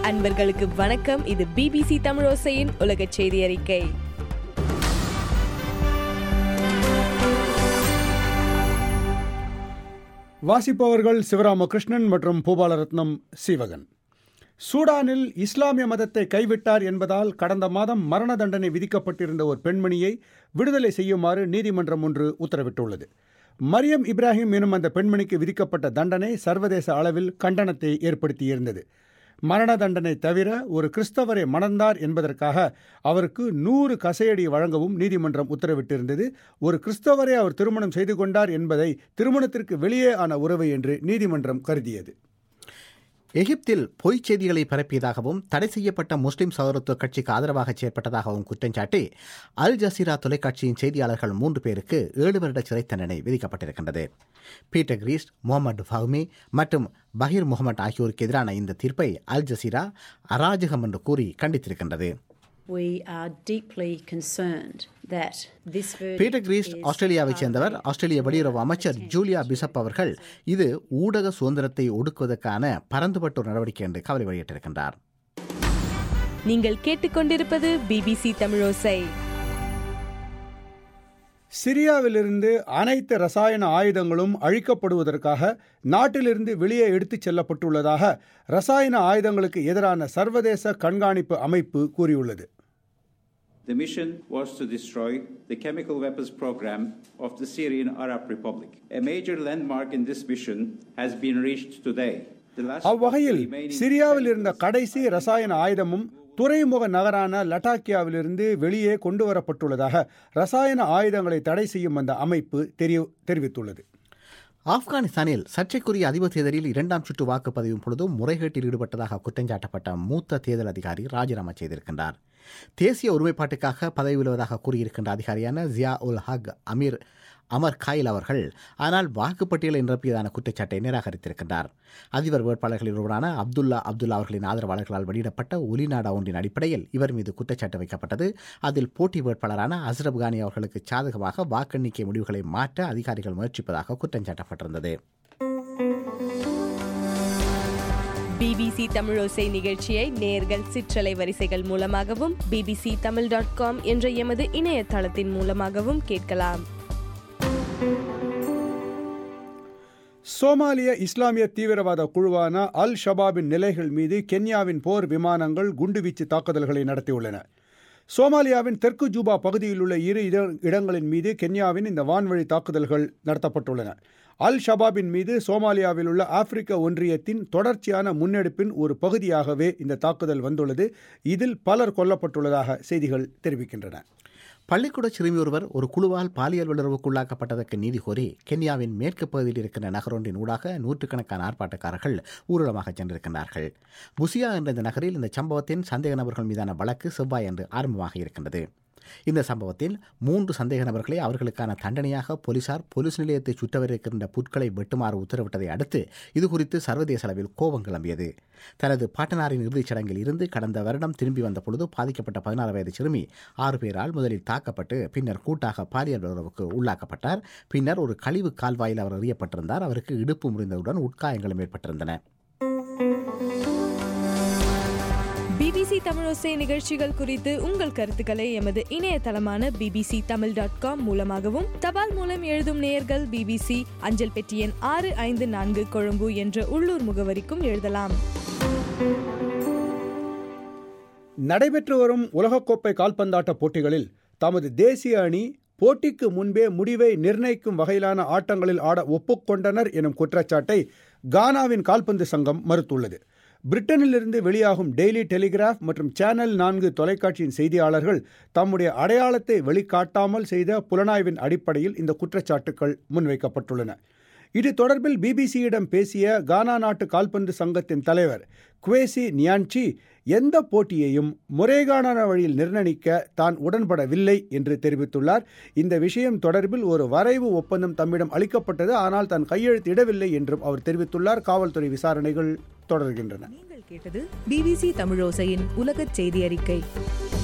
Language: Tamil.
அன்பர்களுக்கு வணக்கம் இது பிபிசி தமிழோசையின் உலக செய்தி அறிக்கை வாசிப்பவர்கள் சிவராமகிருஷ்ணன் மற்றும் பூபாலரத்னம் சீவகன் சூடானில் இஸ்லாமிய மதத்தை கைவிட்டார் என்பதால் கடந்த மாதம் மரண தண்டனை விதிக்கப்பட்டிருந்த ஒரு பெண்மணியை விடுதலை செய்யுமாறு நீதிமன்றம் ஒன்று உத்தரவிட்டுள்ளது மரியம் இப்ராஹிம் எனும் அந்த பெண்மணிக்கு விதிக்கப்பட்ட தண்டனை சர்வதேச அளவில் கண்டனத்தை ஏற்படுத்தியிருந்தது மரண தண்டனை தவிர ஒரு கிறிஸ்தவரை மணந்தார் என்பதற்காக அவருக்கு நூறு கசையடி வழங்கவும் நீதிமன்றம் உத்தரவிட்டிருந்தது ஒரு கிறிஸ்தவரை அவர் திருமணம் செய்து கொண்டார் என்பதை திருமணத்திற்கு வெளியே ஆன உறவு என்று நீதிமன்றம் கருதியது எகிப்தில் பொய்ச் செய்திகளை பரப்பியதாகவும் தடை செய்யப்பட்ட முஸ்லிம் சகோதரத்துவ கட்சிக்கு ஆதரவாக செயற்பட்டதாகவும் குற்றஞ்சாட்டி அல் ஜசீரா தொலைக்காட்சியின் செய்தியாளர்கள் மூன்று பேருக்கு ஏழு வருட சிறை தண்டனை விதிக்கப்பட்டிருக்கின்றது பீட்டர் கிரீஸ் முகமது ஃபஹ்மி மற்றும் பஹீர் முகமது ஆகியோருக்கு எதிரான இந்த தீர்ப்பை அல் ஜசீரா அராஜகம் என்று கூறி கண்டித்திருக்கின்றது We are deeply concerned that this verdict Peter Greste is ஆஸ்திரேலியாவைச் சேர்ந்தவர் ஆஸ்திரேலிய வெளியுறவு அமைச்சர் ஜூலியா பிசப் அவர்கள் இது ஊடக சுதந்திரத்தை ஒடுக்குவதற்கான பரந்துபட்ட ஒரு நடவடிக்கை என்று கவலை வெளியிட்டிருக்கின்றார் நீங்கள் கேட்டுக்கொண்டிருப்பது பிபிசி தமிழோசை சிரியாவிலிருந்து அனைத்து ரசாயன ஆயுதங்களும் அழிக்கப்படுவதற்காக நாட்டிலிருந்து வெளியே எடுத்துச் செல்லப்பட்டுள்ளதாக ரசாயன ஆயுதங்களுக்கு எதிரான சர்வதேச கண்காணிப்பு அமைப்பு கூறியுள்ளது The mission was to destroy the chemical weapons program of the Syrian Arab Republic. A major landmark in this mission has been reached today. The last அவ்வகையில் remaining சிரியாவில் இருந்த கடைசி ரசாயன ஆயுதமும் துறைமுக நகரான லட்டாக்கியாவிலிருந்து வெளியே கொண்டு வரப்பட்டுள்ளதாக ரசாயன ஆயுதங்களை தடை செய்யும் அந்த அமைப்பு தெரிய தெரிவித்துள்ளது ஆப்கானிஸ்தானில் சர்ச்சைக்குரிய அதிபர் தேர்தலில் இரண்டாம் சுற்று வாக்குப்பதிவின் பொழுது முறைகேட்டில் ஈடுபட்டதாக குற்றஞ்சாட்டப்பட்ட மூத்த தேர்தல் அதிகாரி ராஜினாமா செய்திருக்கின்றார் தேசிய ஒருமைப்பாட்டுக்காக பதவி விழுவதாக கூறியிருக்கின்ற அதிகாரியான ஜியா உல் ஹக் அமீர் அமர் காயில் அவர்கள் ஆனால் வாக்குப்பட்டியலை நிரப்பியதான குற்றச்சாட்டை நிராகரித்திருக்கின்றார் அதிபர் வேட்பாளர்களில் ஒருவரான அப்துல்லா அப்துல்லா அவர்களின் ஆதரவாளர்களால் வெளியிடப்பட்ட ஒலிநாடா ஒன்றின் அடிப்படையில் இவர் மீது குற்றச்சாட்டு வைக்கப்பட்டது அதில் போட்டி வேட்பாளரான அஸ்ரப் கானி அவர்களுக்கு சாதகமாக வாக்கெண்ணிக்கை முடிவுகளை மாற்ற அதிகாரிகள் முயற்சிப்பதாக குற்றம் சாட்டப்பட்டிருந்தது பிபிசி தமிழோசை நிகழ்ச்சியை நேர்கள் சிற்றலை வரிசைகள் மூலமாகவும் பிபிசி தமிழ் டாட் காம் என்ற எமது இணையதளத்தின் மூலமாகவும் கேட்கலாம் சோமாலிய இஸ்லாமிய தீவிரவாத குழுவான அல் ஷபாபின் நிலைகள் மீது கென்யாவின் போர் விமானங்கள் குண்டுவீச்சு தாக்குதல்களை நடத்தியுள்ளன சோமாலியாவின் தெற்கு ஜூபா பகுதியில் உள்ள இரு இட- இடங்களின் மீது கென்யாவின் இந்த வான்வழி தாக்குதல்கள் நடத்தப்பட்டுள்ளன அல் ஷபாபின் மீது சோமாலியாவில் உள்ள ஆப்பிரிக்க ஒன்றியத்தின் தொடர்ச்சியான முன்னெடுப்பின் ஒரு பகுதியாகவே இந்த தாக்குதல் வந்துள்ளது இதில் பலர் கொல்லப்பட்டுள்ளதாக செய்திகள் தெரிவிக்கின்றன பள்ளிக்கூட சிறுமி ஒருவர் ஒரு குழுவால் பாலியல் வல்லுறவுக்குள்ளாக்கப்பட்டதற்கு நீதி கோரி கென்யாவின் மேற்கு பகுதியில் இருக்கிற நகரொன்றின் ஊடாக நூற்றுக்கணக்கான ஆர்ப்பாட்டக்காரர்கள் ஊர்வலமாக சென்றிருக்கிறார்கள் புசியா என்ற இந்த நகரில் இந்த சம்பவத்தின் சந்தேக நபர்கள் மீதான வழக்கு செவ்வாய் அன்று ஆரம்பமாக இருக்கின்றது இந்த சம்பவத்தில் மூன்று சந்தேக நபர்களை அவர்களுக்கான தண்டனையாக போலீசார் போலீஸ் நிலையத்தை சுற்றவிருக்கின்ற புட்களை வெட்டுமாறு உத்தரவிட்டதை அடுத்து இது குறித்து சர்வதேச அளவில் கோபம் கிளம்பியது தனது பாட்டனாரின் இறுதிச் சடங்கில் இருந்து கடந்த வருடம் திரும்பி வந்த பொழுது பாதிக்கப்பட்ட பதினாறு வயது சிறுமி ஆறு பேரால் முதலில் தாக்கப்பட்டு பின்னர் கூட்டாக பாலியல் உறவுக்கு உள்ளாக்கப்பட்டார் பின்னர் ஒரு கழிவு கால்வாயில் அவர் எறியப்பட்டிருந்தார் அவருக்கு இடுப்பு முறிந்தவுடன் உட்காயங்களும் ஏற்பட்டிருந்தன பிபிசி தமிழோசை நிகழ்ச்சிகள் குறித்து உங்கள் கருத்துக்களை எமது இணையதளமான பிபிசி தமிழ் டாட் காம் மூலமாகவும் தபால் மூலம் எழுதும் நேயர்கள் பிபிசி அஞ்சல் பெட்டி எண் ஆறு ஐந்து நான்கு கொழும்பு என்ற உள்ளூர் முகவரிக்கும் எழுதலாம் நடைபெற்று வரும் உலகக்கோப்பை கால்பந்தாட்ட போட்டிகளில் தமது தேசிய அணி போட்டிக்கு முன்பே முடிவை நிர்ணயிக்கும் வகையிலான ஆட்டங்களில் ஆட ஒப்புக்கொண்டனர் எனும் குற்றச்சாட்டை கானாவின் கால்பந்து சங்கம் மறுத்துள்ளது பிரிட்டனிலிருந்து வெளியாகும் டெய்லி டெலிகிராஃப் மற்றும் சேனல் நான்கு தொலைக்காட்சியின் செய்தியாளர்கள் தம்முடைய அடையாளத்தை வெளிக்காட்டாமல் செய்த புலனாய்வின் அடிப்படையில் இந்த குற்றச்சாட்டுக்கள் முன்வைக்கப்பட்டுள்ளன இது தொடர்பில் பிபிசியிடம் பேசிய கானா நாட்டு கால்பந்து சங்கத்தின் தலைவர் குவேசி நியான்ச்சி எந்த போட்டியையும் முறைகான வழியில் நிர்ணயிக்க தான் உடன்படவில்லை என்று தெரிவித்துள்ளார் இந்த விஷயம் தொடர்பில் ஒரு வரைவு ஒப்பந்தம் தம்மிடம் அளிக்கப்பட்டது ஆனால் தான் கையெழுத்திடவில்லை என்றும் அவர் தெரிவித்துள்ளார் காவல்துறை விசாரணைகள் தொடர்கின்றன நீங்கள் கேட்டது பிபிசி தமிழோசையின் உலகச் செய்தி அறிக்கை